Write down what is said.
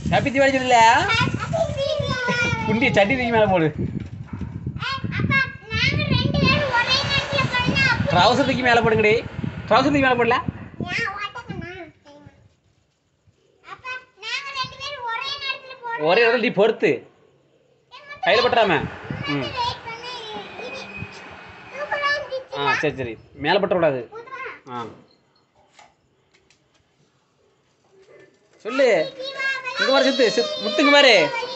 happy Deepavali சொல்லல குண்டி சட்டி தூக்கி மேலே போடு ட்ரௌசர் தூக்கி மேலே போடுங்கடி ட்ரௌசர் தூக்கி மேலே போடல ஒரே இடத்துல நீ பொறுத்து கையில் பட்டுறாம ம் ஆ சரி சரி மேலே பற்றக்கூடாது ஆ சொல்லு இங்கே பாரு சித்து சித் முத்துங்க பாரு